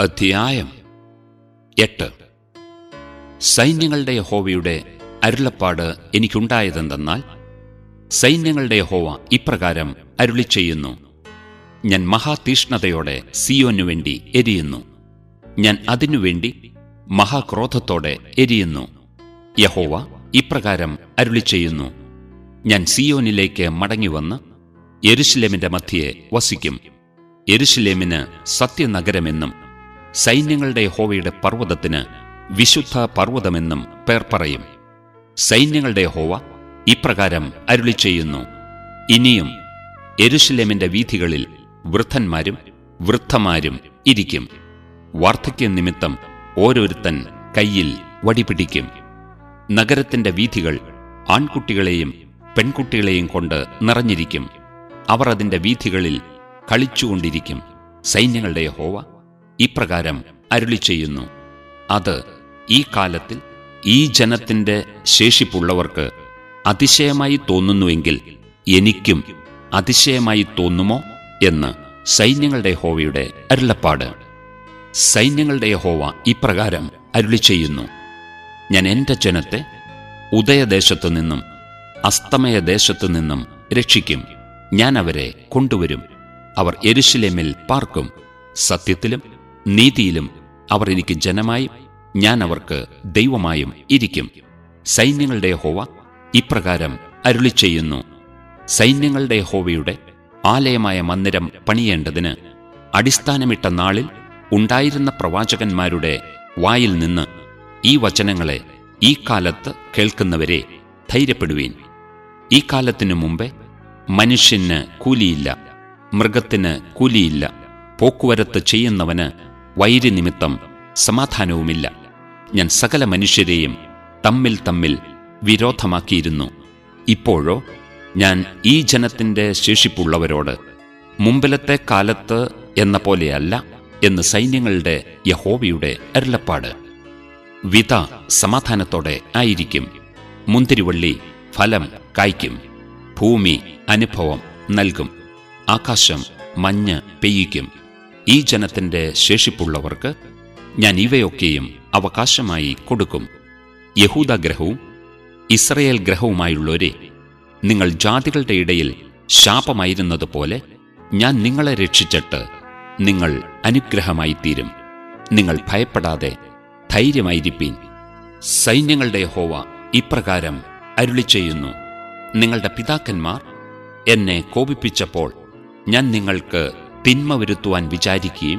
അധ്യായം എട്ട് സൈന്യങ്ങളുടെ യഹോവയുടെ അരുളപ്പാട് എനിക്കുണ്ടായതെന്തെന്നാൽ സൈന്യങ്ങളുടെ യഹോവ ഇപ്രകാരം അരുളി ചെയ്യുന്നു ഞാൻ മഹാതീഷ്ണതയോടെ സിയോനു വേണ്ടി എരിയുന്നു ഞാൻ അതിനുവേണ്ടി മഹാക്രോധത്തോടെ എരിയുന്നു യഹോവ ഇപ്രകാരം അരുളി ചെയ്യുന്നു ഞാൻ സിയോനിലേക്ക് മടങ്ങിവന്ന് യെരുശലേമിന്റെ മധ്യയെ വസിക്കും യെരുശലേമിന് സത്യനഗരമെന്നും സൈന്യങ്ങളുടെ യഹോവയുടെ പർവ്വതത്തിന് വിശുദ്ധ പർവ്വതമെന്നും പേർ പറയും സൈന്യങ്ങളുടെ യഹോവ ഇപ്രകാരം അരുളി ചെയ്യുന്നു ഇനിയും യെരുശലേമിന്റെ വീഥികളിൽ വൃദ്ധന്മാരും വൃദ്ധമാരും ഇരിക്കും വാർദ്ധക്യ നിമിത്തം ഓരോരുത്തൻ കയ്യിൽ വടിപിടിക്കും നഗരത്തിന്റെ വീഥികൾ ആൺകുട്ടികളെയും പെൺകുട്ടികളെയും കൊണ്ട് നിറഞ്ഞിരിക്കും അവർ അതിന്റെ വീഥികളിൽ കളിച്ചുകൊണ്ടിരിക്കും സൈന്യങ്ങളുടെ യഹോവ ഇപ്രകാരം അരുളി ചെയ്യുന്നു അത് ഈ കാലത്തിൽ ഈ ജനത്തിന്റെ ശേഷിപ്പുള്ളവർക്ക് അതിശയമായി തോന്നുന്നുവെങ്കിൽ എനിക്കും അതിശയമായി തോന്നുമോ എന്ന് സൈന്യങ്ങളുടെ യഹോവയുടെ അരുളപ്പാട് സൈന്യങ്ങളുടെ യഹോവ ഇപ്രകാരം അരുളി ചെയ്യുന്നു ഞാൻ എന്റെ ജനത്തെ ഉദയദേശത്തു നിന്നും അസ്തമയദേശത്തു നിന്നും രക്ഷിക്കും ഞാൻ അവരെ കൊണ്ടുവരും അവർ എരുശലേമിൽ പാർക്കും സത്യത്തിലും നീതിയിലും അവർ എനിക്ക് ജനമായും ഞാൻ അവർക്ക് ദൈവമായും ഇരിക്കും സൈന്യങ്ങളുടെ യഹോവ ഇപ്രകാരം അരുളി ചെയ്യുന്നു സൈന്യങ്ങളുടെ യഹോവയുടെ ആലയമായ മന്ദിരം പണിയേണ്ടതിന് അടിസ്ഥാനമിട്ട നാളിൽ ഉണ്ടായിരുന്ന പ്രവാചകന്മാരുടെ വായിൽ നിന്ന് ഈ വചനങ്ങളെ ഈ കാലത്ത് കേൾക്കുന്നവരെ ധൈര്യപ്പെടുവീൻ ഈ കാലത്തിനു മുമ്പേ മനുഷ്യന് കൂലിയില്ല മൃഗത്തിന് കൂലിയില്ല പോക്കുവരത്ത് ചെയ്യുന്നവന് വൈരി നിമിത്തം സമാധാനവുമില്ല ഞാൻ സകല മനുഷ്യരെയും തമ്മിൽ തമ്മിൽ വിരോധമാക്കിയിരുന്നു ഇപ്പോഴോ ഞാൻ ഈ ജനത്തിന്റെ ശേഷിപ്പുള്ളവരോട് മുമ്പിലത്തെ കാലത്ത് എന്ന പോലെയല്ല എന്ന് സൈന്യങ്ങളുടെ യഹോവയുടെ അരുളപ്പാട് വിത സമാധാനത്തോടെ ആയിരിക്കും മുന്തിരിവള്ളി ഫലം കായ്ക്കും ഭൂമി അനുഭവം നൽകും ആകാശം മഞ്ഞ് പെയ്യിക്കും ഈ ജനത്തിന്റെ ശേഷിപ്പുള്ളവർക്ക് ഞാൻ ഇവയൊക്കെയും അവകാശമായി കൊടുക്കും യഹൂദ ഗ്രഹവും ഇസ്രയേൽ ഗ്രഹവുമായുള്ളവരെ നിങ്ങൾ ജാതികളുടെ ഇടയിൽ ശാപമായിരുന്നതുപോലെ ഞാൻ നിങ്ങളെ രക്ഷിച്ചിട്ട് നിങ്ങൾ അനുഗ്രഹമായി തീരും നിങ്ങൾ ഭയപ്പെടാതെ ധൈര്യമായിരിപ്പീൻ സൈന്യങ്ങളുടെ ഹോവ ഇപ്രകാരം അരുളി ചെയ്യുന്നു നിങ്ങളുടെ പിതാക്കന്മാർ എന്നെ കോപിപ്പിച്ചപ്പോൾ ഞാൻ നിങ്ങൾക്ക് തിന്മ വരുത്തുവാൻ വിചാരിക്കുകയും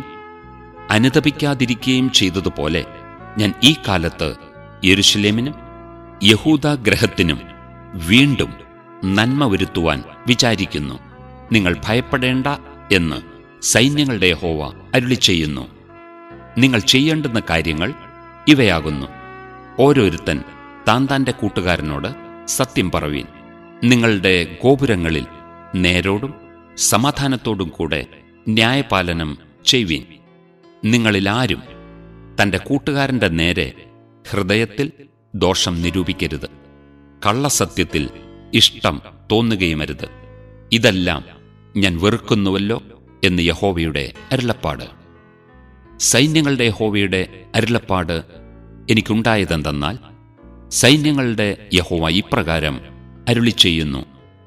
അനുതപിക്കാതിരിക്കുകയും ചെയ്തതുപോലെ ഞാൻ ഈ കാലത്ത് യെരുഷലേമിനും യഹൂദ ഗ്രഹത്തിനും വീണ്ടും നന്മ വരുത്തുവാൻ വിചാരിക്കുന്നു നിങ്ങൾ ഭയപ്പെടേണ്ട എന്ന് സൈന്യങ്ങളുടെ ഹോവ അരുളി ചെയ്യുന്നു നിങ്ങൾ ചെയ്യേണ്ടുന്ന കാര്യങ്ങൾ ഇവയാകുന്നു ഓരോരുത്തൻ താൻ താൻ്റെ കൂട്ടുകാരനോട് സത്യം പറവീൻ നിങ്ങളുടെ ഗോപുരങ്ങളിൽ നേരോടും സമാധാനത്തോടും കൂടെ ന്യായപാലനം ചെയ്യുവീൻ നിങ്ങളിലാരും തൻ്റെ കൂട്ടുകാരൻ്റെ നേരെ ഹൃദയത്തിൽ ദോഷം നിരൂപിക്കരുത് കള്ളസത്യത്തിൽ ഇഷ്ടം തോന്നുകയുമരുത് ഇതെല്ലാം ഞാൻ വെറുക്കുന്നുവല്ലോ എന്ന് യഹോവയുടെ അരുളപ്പാട് സൈന്യങ്ങളുടെ യഹോവയുടെ അരുളപ്പാട് എനിക്കുണ്ടായതെന്തെന്നാൽ സൈന്യങ്ങളുടെ യഹോവ ഇപ്രകാരം അരുളി ചെയ്യുന്നു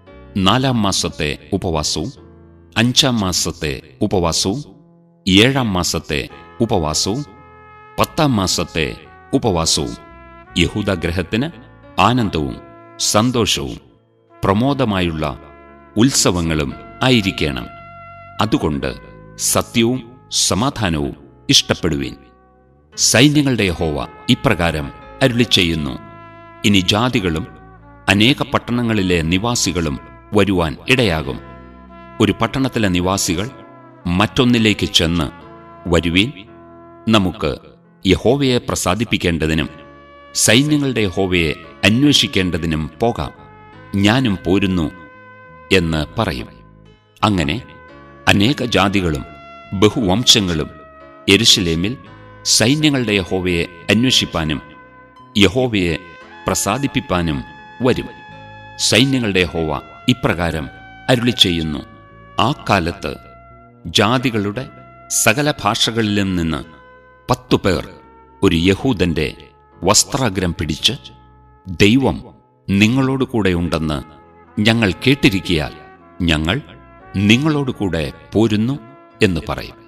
നാലാം മാസത്തെ ഉപവാസവും അഞ്ചാം മാസത്തെ ഉപവാസവും ഏഴാം മാസത്തെ ഉപവാസവും പത്താം മാസത്തെ ഉപവാസവും യഹൂദഗ്രഹത്തിന് ആനന്ദവും സന്തോഷവും പ്രമോദമായുള്ള ഉത്സവങ്ങളും ആയിരിക്കണം അതുകൊണ്ട് സത്യവും സമാധാനവും ഇഷ്ടപ്പെടുവീൻ സൈന്യങ്ങളുടെ യഹോവ ഇപ്രകാരം അരുളി ചെയ്യുന്നു ഇനി ജാതികളും അനേക പട്ടണങ്ങളിലെ നിവാസികളും വരുവാൻ ഇടയാകും ഒരു പട്ടണത്തിലെ നിവാസികൾ മറ്റൊന്നിലേക്ക് ചെന്ന് വരുവീൻ നമുക്ക് യഹോവയെ പ്രസാദിപ്പിക്കേണ്ടതിനും സൈന്യങ്ങളുടെ യഹോവയെ അന്വേഷിക്കേണ്ടതിനും പോകാം ഞാനും പോരുന്നു എന്ന് പറയും അങ്ങനെ അനേക ജാതികളും ബഹുവംശങ്ങളും എരുശലേമിൽ സൈന്യങ്ങളുടെ യഹോവയെ അന്വേഷിപ്പാനും യഹോവയെ പ്രസാദിപ്പിപ്പാനും വരും സൈന്യങ്ങളുടെ യഹോവ ഇപ്രകാരം അരുളി ചെയ്യുന്നു ആ കാലത്ത് ജാതികളുടെ സകല ഭാഷകളിലും നിന്ന് പത്തു പേർ ഒരു യഹൂദന്റെ വസ്ത്രാഗ്രം പിടിച്ച് ദൈവം നിങ്ങളോട് കൂടെയുണ്ടെന്ന് ഞങ്ങൾ കേട്ടിരിക്കിയാൽ ഞങ്ങൾ നിങ്ങളോട് കൂടെ പോരുന്നു എന്ന് പറയും